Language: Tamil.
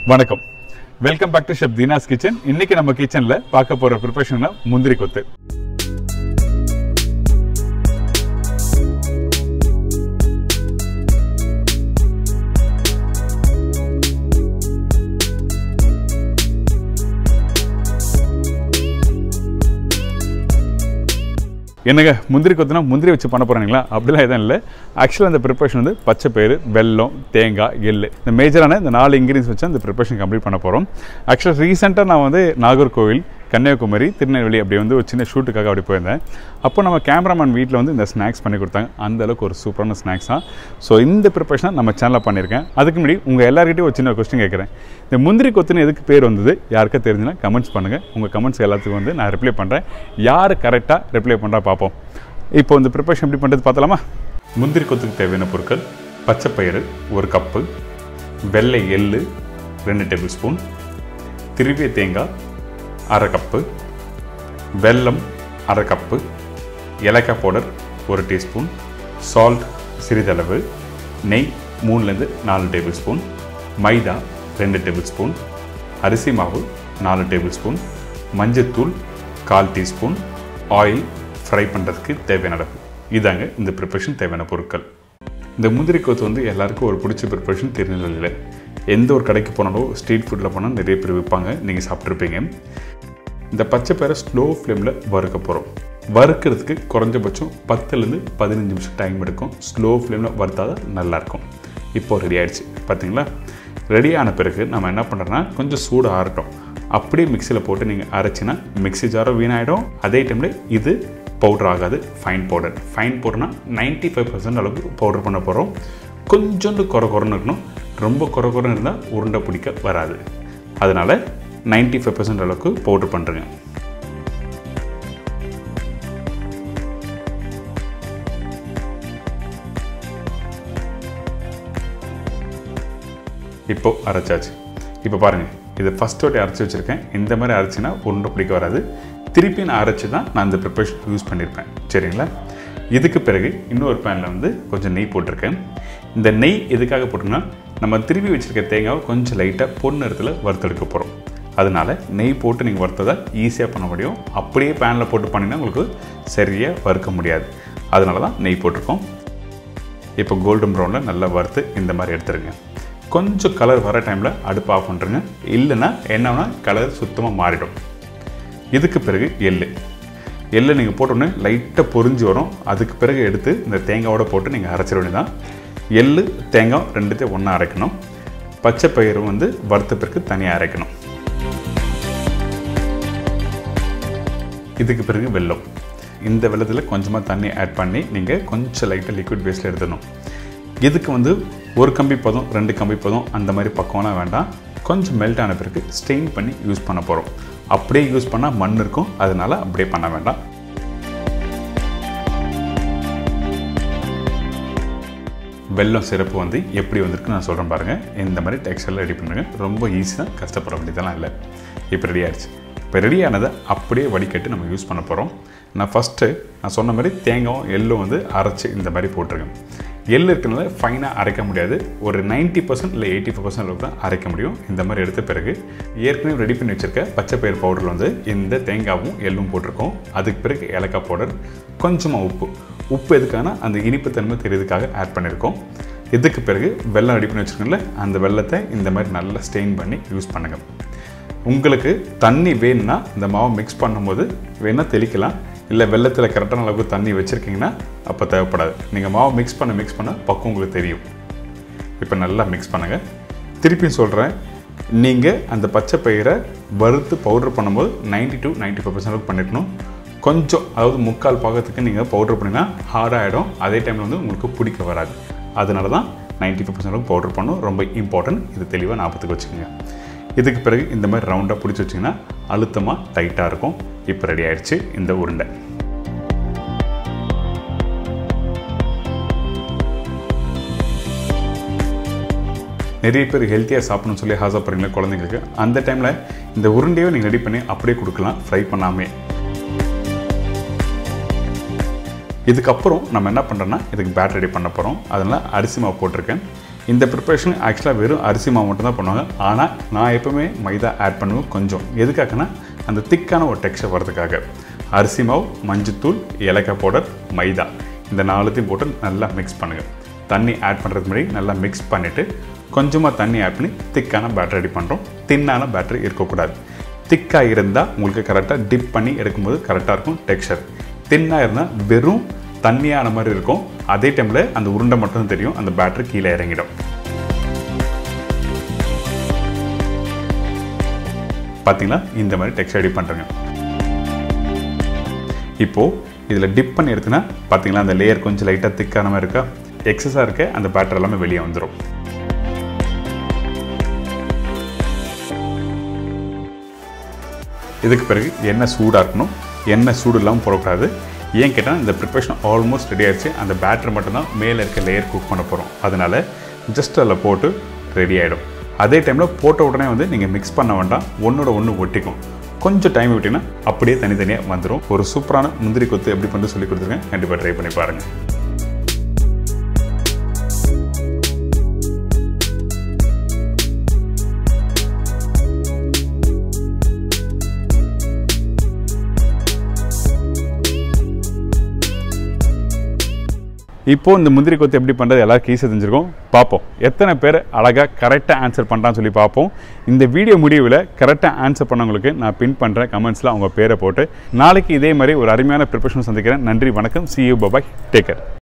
வணக்கம் welcome back to chef Deena's kitchen இன்னைக்கு நம்ம கிச்சன்ல பார்க்க போற ப்ரிப்பரேஷன் முந்திரி கொத்து என்னங்க முந்திரி கொத்துனா முந்திரி வச்சு பண்ண போறீங்களா அப்படிலாம் எதுவும் இல்லை ஆக்சுவலாக அந்த ப்ரிப்பரேஷன் வந்து பச்சை பயிறு வெல்லம் தேங்காய் எள்ளு இந்த மேஜரான இந்த நாலு இன்க்ரீடியன்ஸ் வச்சு அந்த ப்ரிப்பரேஷன் கம்ப்ளீட் பண்ண போகிறோம் ஆக்சுவலாக ரீசெண்டாக நான் வந்து நாகர்கோவில் கன்னியாகுமரி திருநெல்வேலி அப்படி வந்து ஒரு சின்ன ஷூட்டுக்காக அப்படி போயிருந்தேன் அப்போ நம்ம கேமராமேன் வீட்டில் வந்து இந்த ஸ்நாக்ஸ் பண்ணி கொடுத்தாங்க அந்த அளவுக்கு ஒரு சூப்பரான ஸ்நாக்ஸ் தான் ஸோ இந்த ப்ரிப்பரேஷனை நம்ம சேனலில் பண்ணியிருக்கேன் அதுக்கு முன்னாடி உங்கள் எல்லாருக்கிட்டையும் ஒரு சின்ன கொஸ்டின் கேட்குறேன் இந்த முந்திரி கொத்துன்னு எதுக்கு பேர் வந்தது யாருக்கா தெரிஞ்சுன்னா கமெண்ட்ஸ் பண்ணுங்கள் உங்கள் கமெண்ட்ஸ் எல்லாத்துக்கும் வந்து நான் ரிப்ளை பண்ணுறேன் யார் கரெக்டாக ரிப்ளை பண்ணுறா பார்ப்போம் இப்போ இந்த ப்ரிப்பரேஷன் எப்படி பண்ணுறது பார்த்தலாமா முந்திரி கொத்துக்கு தேவையான பொருட்கள் பச்சை பயிறு ஒரு கப்பு வெள்ளை எள்ளு ரெண்டு டேபிள் ஸ்பூன் திருவிய தேங்காய் அரை கப்பு வெல்லம் அரை கப்பு ஏலக்காய் பவுடர் ஒரு டீஸ்பூன் சால்ட் சிறிதளவு நெய் மூணுலேருந்து நாலு டேபிள் ஸ்பூன் மைதா ரெண்டு டேபிள் ஸ்பூன் அரிசி மாவு நாலு டேபிள் ஸ்பூன் மஞ்சத்தூள் கால் டீஸ்பூன் ஆயில் ஃப்ரை பண்ணுறதுக்கு தேவையான அளவு இதாங்க இந்த ப்ரிப்பரேஷன் தேவையான பொருட்கள் இந்த முந்திரி கொத்து வந்து எல்லாருக்கும் ஒரு பிடிச்ச ப்ரிப்பரேஷன் திருநெல்வேலியில் எந்த ஒரு கடைக்கு போனாலும் ஸ்ட்ரீட் ஃபுட்டில் போனால் நிறைய பேர் விற்பாங்க நீங்கள் சாப்பிட்ருப்பீங்க இந்த பச்சை பயிரை ஸ்லோ ஃப்ளேமில் வறுக்க போகிறோம் வறுக்கிறதுக்கு குறைஞ்சபட்சம் பத்துலேருந்து பதினஞ்சு நிமிஷம் டைம் எடுக்கும் ஸ்லோ ஃப்ளேமில் வறுத்தா தான் நல்லாயிருக்கும் இப்போ ரெடி ஆயிடுச்சு பார்த்தீங்களா ரெடி ஆன பிறகு நம்ம என்ன பண்ணுறோன்னா கொஞ்சம் சூடு ஆறட்டும் அப்படியே மிக்சியில் போட்டு நீங்கள் அரைச்சினா மிக்ஸி ஜாரும் வீணாயிடும் அதே டைமில் இது பவுடர் ஆகாது ஃபைன் பவுடர் ஃபைன் பவுடர்னா நைன்ட்டி ஃபைவ் பர்சன்ட் அளவுக்கு பவுடர் பண்ண போகிறோம் கொஞ்சோண்டு குறை குறைன்னு இருக்கணும் ரொம்ப குறை குறைன்னு இருந்தால் உருண்டை பிடிக்க வராது அதனால் நைன்ட்டி ஃபைவ் பர்சன்ட் அளவுக்கு பவுடர் பண்ணுறேங்க இப்போது அரைச்சாச்சு இப்போ பாருங்கள் இது ஃபஸ்ட் வாட்டி அரைச்சி வச்சுருக்கேன் இந்த மாதிரி அரைச்சினா உருண்டை பிடிக்க வராது திருப்பி நான் அரைச்சி தான் நான் இந்த ப்ரிப்பரேஷன் யூஸ் பண்ணியிருப்பேன் சரிங்களா இதுக்கு பிறகு இன்னொரு பேனில் வந்து கொஞ்சம் நெய் போட்டிருக்கேன் இந்த நெய் எதுக்காக போட்டோம்னா நம்ம திருப்பி வச்சுருக்க தேங்காவை கொஞ்சம் லைட்டாக பொண்ணு இடத்துல வறுத்தெடுக்க போகிறோம் அதனால் நெய் போட்டு நீங்கள் வறுத்ததை ஈஸியாக பண்ண முடியும் அப்படியே பேனில் போட்டு பண்ணினா உங்களுக்கு சரியாக வறுக்க முடியாது அதனால தான் நெய் போட்டிருக்கோம் இப்போ கோல்டன் ப்ரௌனில் நல்லா வறுத்து இந்த மாதிரி எடுத்துருங்க கொஞ்சம் கலர் வர டைமில் அடுப்பு ஆஃப் பண்ணுறேங்க இல்லைன்னா என்னன்னா கலர் சுத்தமாக மாறிடும் இதுக்கு பிறகு எள்ளு எள்ளு நீங்கள் போட்டோன்னே லைட்டாக பொரிஞ்சு வரும் அதுக்கு பிறகு எடுத்து இந்த தேங்காவோட போட்டு நீங்கள் அரைச்சிட வேண்டியதான் எள்ளு தேங்காய் ரெண்டுத்தையும் ஒன்றா அரைக்கணும் பச்சை பயிரும் வந்து வறுத்த பிறகு தனியாக அரைக்கணும் இதுக்கு பிறகு வெல்லம் இந்த வெள்ளத்தில் கொஞ்சமாக தண்ணி ஆட் பண்ணி நீங்கள் கொஞ்சம் லைட்டாக லிக்விட் பேஸில் எடுத்துடணும் இதுக்கு வந்து ஒரு கம்பி பதம் ரெண்டு கம்பி பதம் அந்த மாதிரி பக்கம்லாம் வேண்டாம் கொஞ்சம் மெல்ட் ஆன பிறகு ஸ்டெயின் பண்ணி யூஸ் பண்ண போகிறோம் அப்படியே யூஸ் பண்ணால் மண் இருக்கும் அதனால் அப்படியே பண்ண வேண்டாம் வெல்லம் சிறப்பு வந்து எப்படி வந்திருக்கு நான் சொல்கிறேன் பாருங்கள் இந்த மாதிரி டெக்ஸ்டைல் ரெடி பண்ணுங்க ரொம்ப ஈஸியாக கஷ்டப்பட வேண்டியதெல்லாம் இல்லை இப்போ ரெடி ஆயிடுச்சு இப்போ ரெடி ஆனதை அப்படியே வடிகட்டி நம்ம யூஸ் பண்ண போகிறோம் நான் ஃபஸ்ட்டு நான் சொன்ன மாதிரி தேங்காயும் எள்ளும் வந்து அரைச்சி இந்த மாதிரி போட்டிருக்கேன் எள் இருக்கிறனால ஃபைனாக அரைக்க முடியாது ஒரு நைன்ட்டி பர்சன்ட் இல்லை எயிட்டி ஃபைவ் பர்சன்ட் அளவுக்கு தான் அரைக்க முடியும் இந்த மாதிரி எடுத்த பிறகு ஏற்கனவே ரெடி பண்ணி வச்சுருக்க பச்சை பயிர் பவுடரில் வந்து இந்த தேங்காவும் எள்ளும் போட்டிருக்கோம் அதுக்கு பிறகு ஏலக்காய் பவுடர் கொஞ்சமாக உப்பு உப்பு எதுக்கான அந்த இனிப்புத்தன்மை தெரியறதுக்காக ஆட் பண்ணியிருக்கோம் இதுக்கு பிறகு வெள்ளம் ரெடி பண்ணி வச்சுருக்கோம்ல அந்த வெள்ளத்தை இந்த மாதிரி நல்லா ஸ்டெயின் பண்ணி யூஸ் பண்ணுங்கள் உங்களுக்கு தண்ணி வேணும்னா இந்த மாவை மிக்ஸ் பண்ணும்போது வேணால் தெளிக்கலாம் இல்லை வெள்ளத்தில் கரெக்டான அளவுக்கு தண்ணி வச்சுருக்கீங்கன்னா அப்போ தேவைப்படாது நீங்கள் மாவு மிக்ஸ் பண்ண மிக்ஸ் பண்ண பக்கம் உங்களுக்கு தெரியும் இப்போ நல்லா மிக்ஸ் பண்ணுங்கள் திருப்பியும் சொல்கிறேன் நீங்கள் அந்த பச்சை பயிரை வறுத்து பவுடர் பண்ணும்போது ninety to ninety five percent அளவுக்கு பண்ணிருக்கணும் கொஞ்சம் அதாவது முக்கால் பாகத்துக்கு நீங்கள் பவுடர் பண்ணினா ஹார்டாகிடும் அதே டைமில் வந்து உங்களுக்கு பிடிக்க வராது அதனால தான் நைன்ட்டி ஃபைவ் பர்சன்ட் அளவுக்கு பவுடர் பண்ணணும் ரொம்ப இம்பார்ட்டன்ட் இது தெளிவாக ஞாபகத்துக்கு வச்சுக்கோங்க இதுக்கு பிறகு இந்த மாதிரி ரவுண்டாக பிடிச்சி வச்சிங்கன்னா அழுத்தமாக டைட்டாக இருக்கும் இப்போ ரெடி ஆயிடுச்சு இந்த உருண்டை நிறைய பேர் ஹெல்த்தியாக சாப்பிடணும்னு சொல்லி ஆசைப்படுறீங்களா குழந்தைங்களுக்கு அந்த டைமில் இந்த உருண்டையை நீங்கள் ரெடி பண்ணி அப்படியே கொடுக்கலாம் ஃப்ரை பண்ணாமே இதுக்கப்புறம் நம்ம என்ன பண்ணுறோன்னா இதுக்கு பேட் ரெடி பண்ண போகிறோம் அதனால் அரிசி மாவு போட்டிருக்கேன் இந்த ப்ரிப்பரேஷன் ஆக்சுவலாக வெறும் அரிசி மாவு மட்டும் தான் பண்ணுவாங்க ஆனால் நான் எப்பவுமே மைதா ஆட் பண்ணுவேன் கொஞ்சம் எதுக்காகனா அந்த திக்கான ஒரு டெக்ஸ்டர் வரதுக்காக அரிசி மாவு மஞ்சத்தூள் ஏலக்காய் பவுடர் மைதா இந்த நாலுத்தையும் போட்டு நல்லா மிக்ஸ் பண்ணுங்கள் தண்ணி ஆட் பண்ணுறதுக்கு முன்னாடி நல்லா மிக்ஸ் பண்ணிவிட்டு கொஞ்சமாக தண்ணி ஆட் பண்ணி திக்கான பேட்டர் ரெடி பண்ணுறோம் தின்னான பேட்டரி இருக்கக்கூடாது திக்காக இருந்தால் உங்களுக்கு கரெக்டாக டிப் பண்ணி எடுக்கும்போது கரெக்டாக இருக்கும் டெக்ஸ்சர் தின்னாக இருந்தால் வெறும் தண்ணியான மாதிரி இருக்கும் அதே டைமில் அந்த உருண்டை மட்டும் தெரியும் அந்த பேட்டரி கீழே இறங்கிடும் பார்த்தீங்களா இந்த மாதிரி டெக்ஸ்ட் ரெடி பண்ணுறேங்க இப்போது இதில் டிப் பண்ணி எடுத்துனா பார்த்தீங்களா அந்த லேயர் கொஞ்சம் லைட்டாக திக்கான மாதிரி இருக்கா எக்ஸஸாக இருக்க அந்த பேட்டர் எல்லாமே வெளியே வந்துடும் இதுக்கு பிறகு எண்ணெய் சூடாக இருக்கணும் எண்ணெய் சூடு இல்லாமல் போடக்கூடாது ஏன் கேட்டால் இந்த ப்ரிப்பரேஷன் ஆல்மோஸ்ட் ரெடி ஆயிடுச்சு அந்த பேட்டர் மட்டும்தான் மேலே இருக்க லேயர் குக் பண்ண போகிறோம் அதனால் ஜஸ்ட் அதில் போட்டு ரெடி ஆகிடும் அதே டைமில் போட்ட உடனே வந்து நீங்கள் மிக்ஸ் பண்ண வேண்டாம் ஒன்றோட ஒன்று ஒட்டிக்கும் கொஞ்சம் டைம் விட்டிங்கன்னா அப்படியே தனித்தனியாக வந்துடும் ஒரு சூப்பரான முந்திரி கொத்து எப்படி பண்ணி சொல்லி கொடுத்துருக்கேன் கண்டிப்பாக ட்ரை பண்ணி பாருங்கள் இப்போ இந்த முந்திரி கொத்து எப்படி பண்ணுறது எல்லாருக்கும் ஈஸியாக தெரிஞ்சிருக்கும் பார்ப்போம் எத்தனை பேர் அழகாக கரெக்டாக ஆன்சர் பண்ணுறான்னு சொல்லி பார்ப்போம் இந்த வீடியோ முடிவில் கரெக்டாக ஆன்சர் பண்ணவங்களுக்கு நான் பின் பண்ணுறேன் கமெண்ட்ஸில் அவங்க பேரை போட்டு நாளைக்கு இதே மாதிரி ஒரு அருமையான ப்ரிப்பரேஷன் சந்திக்கிறேன் நன்றி வணக்கம் சி யூ பபாய் டேக்கர்